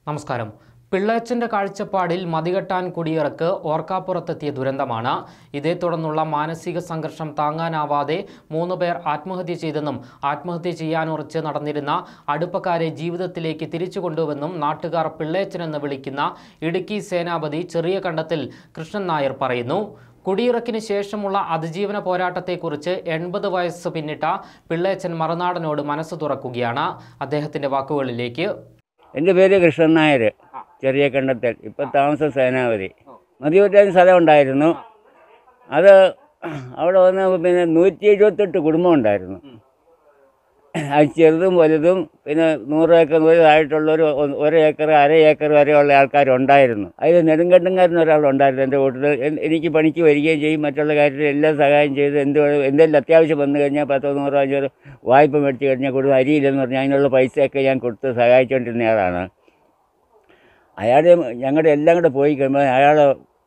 നമസ്കാരം പിള്ളേച്ചന്റെ കാഴ്ചപ്പാടിൽ മതികെട്ടാൻ കുടിയിറക്ക് ഓർക്കാപ്പുറത്തെത്തിയ ദുരന്തമാണ് ഇതേ തുടർന്നുള്ള മാനസിക സംഘർഷം താങ്ങാനാവാതെ മൂന്ന് പേർ ആത്മഹത്യ ചെയ്തെന്നും ആത്മഹത്യ ചെയ്യാനുറച്ച് നടന്നിരുന്ന അടുപ്പക്കാരെ ജീവിതത്തിലേക്ക് തിരിച്ചു കൊണ്ടുവെന്നും നാട്ടുകാർ പിള്ളേച്ചനെന്ന് വിളിക്കുന്ന ഇടുക്കി സേനാപതി ചെറിയ കണ്ടത്തിൽ കൃഷ്ണൻ നായർ പറയുന്നു കുടിയിറക്കിന് ശേഷമുള്ള അതിജീവന പോരാട്ടത്തെക്കുറിച്ച് എൺപത് വയസ്സ് പിന്നിട്ട പിള്ളേച്ചൻ മറുനാടനോട് മനസ്സ് തുറക്കുകയാണ് അദ്ദേഹത്തിന്റെ വാക്കുകളിലേക്ക് എൻ്റെ പേര് കൃഷ്ണൻ നായർ ചെറിയ കണ്ടത്തിൽ ഇപ്പം താമസം സേനാപതി മതിയൂറ്റാൻ സ്ഥലം ഉണ്ടായിരുന്നു അത് അവിടെ വന്ന് പിന്നെ നൂറ്റി എഴുപത്തെട്ട് കുടുംബം ഉണ്ടായിരുന്നു അത് ചെറുതും വലുതും പിന്നെ നൂറ് ഏക്കർ വലുതായിട്ടുള്ളൊരു ഒ- ഒരു ഏക്കർ അര ഏക്കർ വരെയുള്ള ആൾക്കാരുണ്ടായിരുന്നു അതിൽ നെടുങ്കണ്ടങ്കാരൻ ഒരാളുണ്ടായിരുന്നു എൻ്റെ കൂട്ടത്തിൽ എൻ- എനിക്ക് പണിക്ക് വരികയും ചെയ്യും മറ്റുള്ള കാര്യത്തിൽ എല്ലാം സഹായം ചെയ്ത് എന്ത് വേണം- എന്തെങ്കിലും അത്യാവശ്യം വന്നു കഴിഞ്ഞാൽ പത്തോ നൂറോ അഞ്ഞൂറ് വായ്പ മേടിച്ച് കഴിഞ്ഞാൽ കൊടുത്ത് അരിയില്ലെന്ന് പറഞ്ഞാൽ അതിനുള്ള പൈസയൊക്കെ ഞാൻ കൊടുത്ത് സഹായിച്ചുകൊണ്ടിരുന്ന ആളാണ് അയാളുടെ ഞങ്ങളുടെ എല്ലാം കൂടെ പോയി കഴിയുമ്പോൾ അയാൾ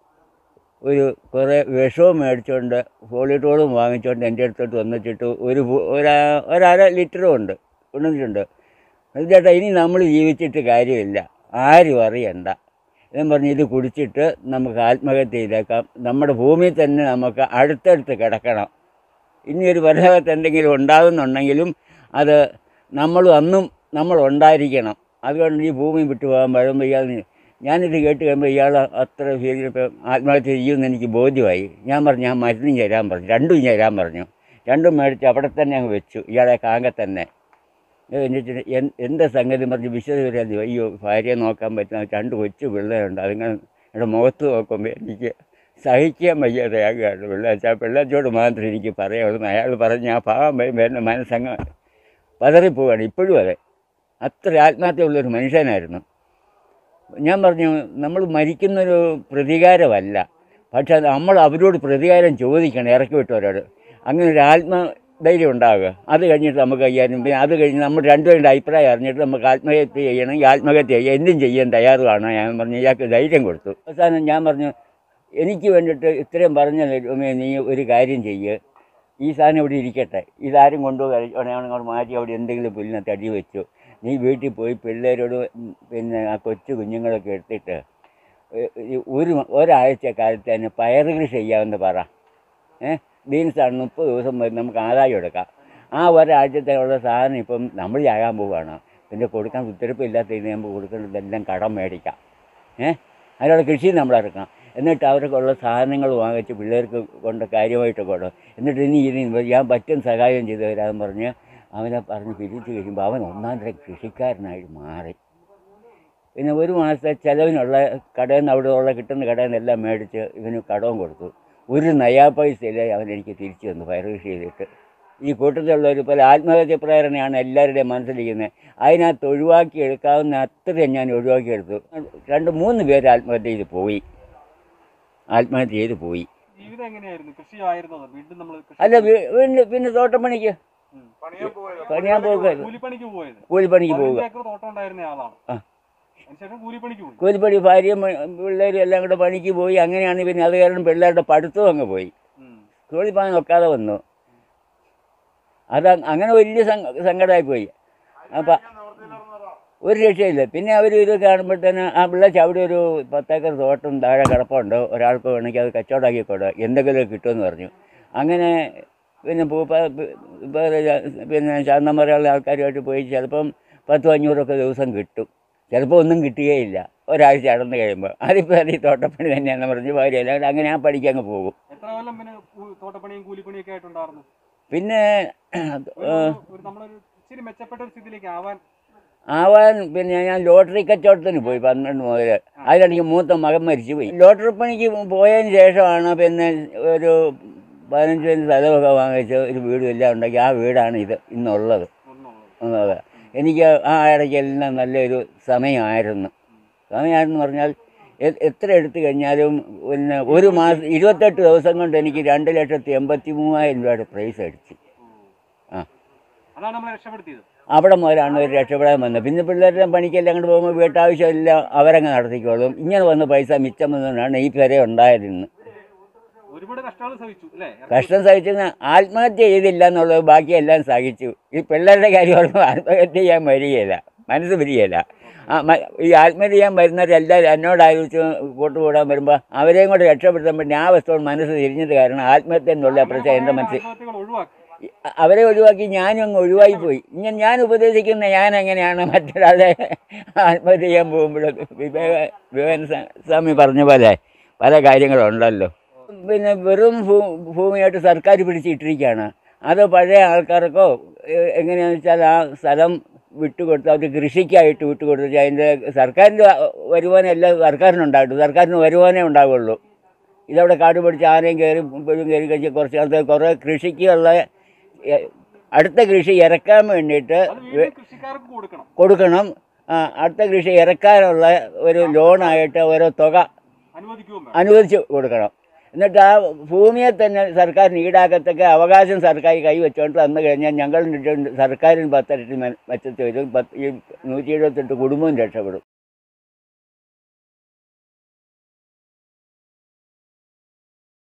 ഒരു കുറേ വിഷവും മേടിച്ചുകൊണ്ട് ഫോളിട്ടോളും വാങ്ങിച്ചുകൊണ്ട് എൻ്റെ അടുത്തോട്ട് വന്നിട്ട് ഒരു ഫു- ഒരാ ഒരര ലിറ്ററും ഉണ്ട് കൊണ്ടുവന്നിട്ടുണ്ട് അത് ചേട്ടാ ഇനി നമ്മൾ ജീവിച്ചിട്ട് കാര്യമില്ല ആരും അറിയണ്ട എന്നും പറഞ്ഞ് ഇത് കുടിച്ചിട്ട് നമുക്ക് ആത്മഹത്യ ചെയ്തേക്കാം നമ്മുടെ ഭൂമിയിൽ തന്നെ നമുക്ക് അടുത്തടുത്ത് കിടക്കണം ഇനി ഒരു പരലോകത്ത് എന്തെങ്കിലും ഉണ്ടാകുന്നുണ്ടെങ്കിലും അത് നമ്മൾ അന്നും നമ്മൾ ഉണ്ടായിരിക്കണം അതുകൊണ്ട് ഈ ഭൂമി വിട്ടു പോകാൻ പഴുമ്പോൾ ഇയാൾ ഞാനിത് കേട്ട് കഴിയുമ്പോൾ ഇയാൾ അത്ര ഭീതി ഇപ്പം ആത്മഹത്യ ചെയ്യുമെന്ന് എനിക്ക് ബോധ്യമായി ഞാൻ പറഞ്ഞു ഞാൻ മരുന്നും ചേരാൻ പറഞ്ഞു രണ്ടും ചേരാൻ പറഞ്ഞു രണ്ടും മേടിച്ച് അവിടെ തന്നെ അങ്ങ് വെച്ചു ഇയാളെ കാങ്ക തന്നെ ഇത് എന്നിട്ട് എൻ- എന്താ സംഗതി പറഞ്ഞ് വിശദവിരാതി അയ്യോ ഭാര്യയെ നോക്കാൻ പറ്റുന്ന രണ്ട് കൊച്ചു പിള്ളേരുണ്ട് അതിങ്ങനെ എൻ്റെ മുഖത്ത് നോക്കുമ്പോൾ എനിക്ക് സഹിക്കാൻ വയ്യാതെയാകുകയാണ് പിള്ളേച്ച ആ പിള്ളേച്ചോട് മാത്രം എനിക്ക് പറയാവുള്ളൂ അയാൾ പറഞ്ഞ് ആ ഭാഗം വരുമ്പോൾ എൻ്റെ മനസ്സങ്ങ് പതറിപ്പോവാണ് ഇപ്പോഴും അതെ അത്ര ആത്മഹത്യയുള്ളൊരു മനുഷ്യനായിരുന്നു ഞാൻ പറഞ്ഞു നമ്മൾ മരിക്കുന്നൊരു പ്രതികാരമല്ല പക്ഷെ അത് നമ്മൾ അവരോട് പ്രതികാരം ചോദിക്കണം ഇറക്കി വിട്ടവരോട് അങ്ങനെ ഒരു ആത്മധൈര്യം ഉണ്ടാവുക അത് കഴിഞ്ഞിട്ട് നമുക്ക് ചെയ്യാനും പിന്നെ അത് കഴിഞ്ഞ് നമ്മൾ രണ്ടുപേരുടെ അഭിപ്രായം അറിഞ്ഞിട്ട് നമുക്ക് ആത്മഹത്യ ചെയ്യണമെങ്കിൽ ആത്മഹത്യ ചെയ്യാം എന്തും ചെയ്യാൻ തയ്യാറുമാണ് ഞാൻ പറഞ്ഞു ഇയാൾക്ക് ധൈര്യം കൊടുത്തു അവസാനം ഞാൻ പറഞ്ഞു എനിക്ക് വേണ്ടിയിട്ട് ഇത്രയും പറഞ്ഞ നീ ഒരു കാര്യം ചെയ്യ് ഈ സാധനം ഇവിടെ ഇരിക്കട്ടെ ഇതാരും കൊണ്ടുപോയി അങ്ങോട്ട് മാറ്റി അവിടെ എന്തെങ്കിലും പുല്ലിനെ തടി വെച്ചു നീ വീട്ടിൽ പോയി പിള്ളേരോട് ഉം, പിന്നെ ആ കൊച്ചു കുഞ്ഞുങ്ങളൊക്കെ എടുത്തിട്ട് ഏ- ഈ ഒരു ഒരാഴ്ച കാലത്ത് തന്നെ പയർ കൃഷി ചെയ്യാമെന്ന് പറ ഏ ബീൻസാണ് മുപ്പത് ദിവസം വരെ നമുക്ക് ആദായം എടുക്കാം ആ ഒരാഴ്ചത്തേക്കുള്ള സാധനം ഇപ്പം നമ്മൾ ചാകാൻ പോവുകയാണ് പിന്നെ കൊടുക്കാൻ ഉത്തരപ്പില്ലാത്തതിന് നമുക്ക് കൊടുക്കേണ്ടതെല്ലാം കടം മേടിക്കാം ഏ അതിനുള്ള കൃഷി നമ്മൾ ഇറക്കണം എന്നിട്ട് അവർക്കുള്ള സാധനങ്ങൾ വാങ്ങിച്ച് പിള്ളേർക്ക് കൊണ്ട് കാര്യമായിട്ട് കൊടുക്കും എന്നിട്ട് ഇനി ഇനി ഞാൻ പറ്റും സഹായം ചെയ്തു തരാമെന്ന് പറഞ്ഞ് അവനെ പറഞ്ഞ് പിരിച്ചു കഴിയുമ്പോൾ അവൻ ഒന്നാം തരം കൃഷിക്കാരനായിട്ട് മാറി പിന്നെ ഒരു മാസത്തെ ചിലവിനുള്ള കടയിൽ നിന്ന് അവിടെ ഉള്ള കിട്ടുന്ന കടയിൽ നിന്നെല്ലാം മേടിച്ച് ഇവന് കടവും കൊടുത്തു ഒരു നയാ പൈസയിലെ അവൻ എനിക്ക് തിരിച്ചു തന്നു പയർ കൃഷി ചെയ്തിട്ട് ഈ കൂട്ടത്തിലുള്ളവർ പല ആത്മഹത്യ പ്രേരണയാണ് എല്ലാവരുടെയും മനസ്സിലിരിക്കുന്നത് അതിനകത്ത് ഒഴിവാക്കി എടുക്കാവുന്ന അത്രയും ഞാൻ ഒഴിവാക്കിയെടുത്തു രണ്ട് മൂന്ന് പേര് ആത്മഹത്യ ചെയ്ത് പോയി ആത്മഹത്യ ചെയ്ത് പോയി ജീവിതം എങ്ങനെയായിരുന്നു കൃഷി ആയിരുന്നത് വീണ്ടും നമ്മൾ അല്ല വീ- വീണ്ടും പിന്നെ തോട്ടപ്പണിക്ക് പണിയാൻ പോകുക കൂലിപ്പണിക്ക് പോയത് കൂലിപ്പണിക്ക് പോവുക പതിനഞ്ച് ഏക്കർ തോട്ടം ഉണ്ടായിരുന്ന ആളാണ് ആ. അതിനുശേഷം കൂലിപ്പണിക്ക് പോയി കൂലിപ്പണി ഭാര്യയും പിള്ളേരും എല്ലാം കൂടെ പണിക്ക് പോയി അങ്ങനെയാണ് പിന്നെ അത് കാരണം പിള്ളേരുടെ പഠിത്തവും അങ്ങ് പോയി ഉം. സ്കൂളിൽ പോകാൻ നോക്കാതെ വന്നു അത് അങ്ങനെ വലിയ സങ്ക- സങ്കടമായി പോയി അപ്പം ഒരു രക്ഷയില്ല പിന്നെ അവർ ഇത് കാണുമ്പോഴത്തേന് ആ പിള്ളേച്ച് അവിടെ ഒരു പത്തേക്കർ തോട്ടം താഴെ കിടപ്പുണ്ട് ഒരാൾക്ക് വേണമെങ്കിൽ അത് കച്ചവടമാക്കി കൊടുക്കുക എന്തെങ്കിലും കിട്ടുമെന്ന് പറഞ്ഞു അങ്ങനെ പിന്നെ പൂപ്പ വേറെ ജാ- പിന്നെ ശാന്തമറയുള്ള ആൾക്കാരുമായിട്ട് പോയി ചിലപ്പം പത്തും അഞ്ഞൂറൊക്കെ ദിവസം കിട്ടും ചിലപ്പോൾ ഒന്നും കിട്ടുകയില്ല ഒരാഴ്ച അടന്ന് കഴിയുമ്പോൾ അതിപ്പോൾ ഈ തോട്ടപ്പണി തന്നെയാണെന്ന് പറഞ്ഞ് ഭാര്യ എല്ലാം കൂടെ അങ്ങനെ ആ പണിക്ക് അങ്ങ് പോകും എത്ര കൊല്ലം പിന്നെ കൂ- തോട്ടപ്പണിയും കൂലിപ്പണിയും ഒക്കെ ആയിട്ടുണ്ടായിരുന്നു പിന്നെ ഒരു- ഏഹ്, ഒരു നമ്മളൊരു ഇച്ചിരി മെച്ചപ്പെട്ട ഒരു സ്ഥിതിയിലേക്ക് ആവാൻ ആവാൻ പിന്നെ ഞാൻ ലോട്ടറി കച്ചവടത്തിന് പോയി പന്ത്രണ്ട് മുതൽ അതിലെനിക്ക് മൂത്ത മകൻ മരിച്ചു പോയി ലോട്ടറി പണിക്ക് പോയതിന് ശേഷമാണ് പിന്നെ ഒരു പതിനഞ്ച് സെൻറ്റ് സ്ഥലമൊക്കെ വാങ്ങിച്ച് ഒരു വീടും എല്ലാം ഉണ്ടാക്കി ആ വീടാണ് ഇത് ഇന്നുള്ളത് ഒന്നുള്ളത് ഉള്ളത് എനിക്ക് ആ ഇടയ്ക്കെല്ലാം നല്ലൊരു സമയമായിരുന്നു സമയമായിരുന്നു പറഞ്ഞാൽ എ- എത്ര എടുത്തു കഴിഞ്ഞാലും പിന്നെ ഒരു മാസം ഇരുപത്തെട്ട് ദിവസം കൊണ്ട് എനിക്ക് രണ്ട് ലക്ഷത്തി എൺപത്തി മൂവായിരം രൂപയുടെ പ്രൈസ് അടിച്ചു ആ അതാണ് നമ്മളെ രക്ഷപ്പെടുത്തിയത് അവിടെ മുതലാണ് ഒരു രക്ഷപ്പെടാൻ വന്നത് പിന്നെ പിള്ളേരുടെ പണിക്കെല്ലാം അങ്ങോട്ട് പോകുമ്പോൾ വീട്ടാവശ്യമെല്ലാം അവരങ്ങ് നടത്തിക്കോളും ഇങ്ങനെ വന്ന പൈസ മിച്ചം വന്നതുകൊണ്ടാണ് ഈ പെര ഉണ്ടായതിന്ന് ഒരുപാട് കഷ്ടങ്ങൾ സഹിച്ചു അല്ലേ കഷ്ടം സഹിച്ചെന്ന് ആത്മഹത്യ ചെയ്തില്ല എന്നുള്ളത് ബാക്കിയെല്ലാം സഹിച്ചു ഈ പിള്ളേരുടെ കാര്യം ഓർക്കുമ്പോൾ ആത്മഹത്യ ചെയ്യാൻ വരികയില്ല മനസ്സ് വരികയില്ല ആ, മ- ഈ ആത്മഹത്യ ചെയ്യാൻ വരുന്നവരെല്ലാവരും എന്നോട് ആലോചിച്ച് കൂട്ടുകൂടാൻ വരുമ്പോൾ അവരെയും കൂടെ രക്ഷപ്പെടുത്താൻ വേണ്ടി ആ വസ്തു മനസ്സ് തിരിഞ്ഞത് കാരണം ആത്മഹത്യ എന്നുള്ള പ്രശ്നം എൻ്റെ മനസ്സിൽ ആത്മഹത്യകൾ ഒഴിവാക്കി അവരെ ഒഴിവാക്കി ഞാനും അങ്ങ് ഒഴിവായി പോയി ഇങ്ങനെ ഞാൻ ഉപദേശിക്കുന്ന ഞാൻ എങ്ങനെയാണ് മറ്റൊരാളെ ആത്മഹത്യ ചെയ്യാൻ പോകുമ്പോൾ വിവേക വിവേകൻ സ്വാ- സ്വാമി പറഞ്ഞ പോലെ പല കാര്യങ്ങളുണ്ടല്ലോ പിന്നെ വെറും ഭൂ ഭൂമിയായിട്ട് സർക്കാർ പിടിച്ചിട്ടിരിക്കുകയാണ് അത് പഴയ ആൾക്കാർക്കോ എ- എങ്ങനെയാണെന്ന് വെച്ചാൽ ആ സ്ഥലം വിട്ടുകൊടുത്ത് അവർ കൃഷിക്കായിട്ട് വിട്ടുകൊടുത്ത് അതിൻ്റെ സർക്കാരിൻ്റെ വരുമാനം എല്ലാം സർക്കാരിനുണ്ടാകട്ടെ സർക്കാരിന് വരുമാനമേ ഉണ്ടാവുള്ളൂ ഇതവിടെ കാട് പിടിച്ച് ആനയും കയറി പുഴും കയറി കഴിച്ച് കുറച്ച് നാളത്തെ കുറേ കൃഷിക്കുള്ള എ- അടുത്ത കൃഷി ഇറക്കാൻ വേണ്ടിയിട്ട് അത് വീണ്ടും കൃഷിക്കാർക്ക് കൊടുക്കണം കൊടുക്കണം ആ, അടുത്ത കൃഷി ഇറക്കാനുള്ള ഒരു ലോണായിട്ട് ഓരോ തുക അനുവദിക്കുകയും വേണം അനുവദിച്ച് കൊടുക്കണം എന്നിട്ട് ആ ഭൂമിയെ തന്നെ സർക്കാരിന് ഈടാക്കത്തക്ക അവകാശം സർക്കാർ കൈവച്ചുകൊണ്ട് തന്നു കഴിഞ്ഞാൽ ഞങ്ങൾ സർക്കാരിന് പത്തരട്ടി മെച്ചത്ത് വരും പത്ത് ഈ നൂറ്റി എഴുപത്തെട്ട് കുടുംബവും രക്ഷപ്പെടും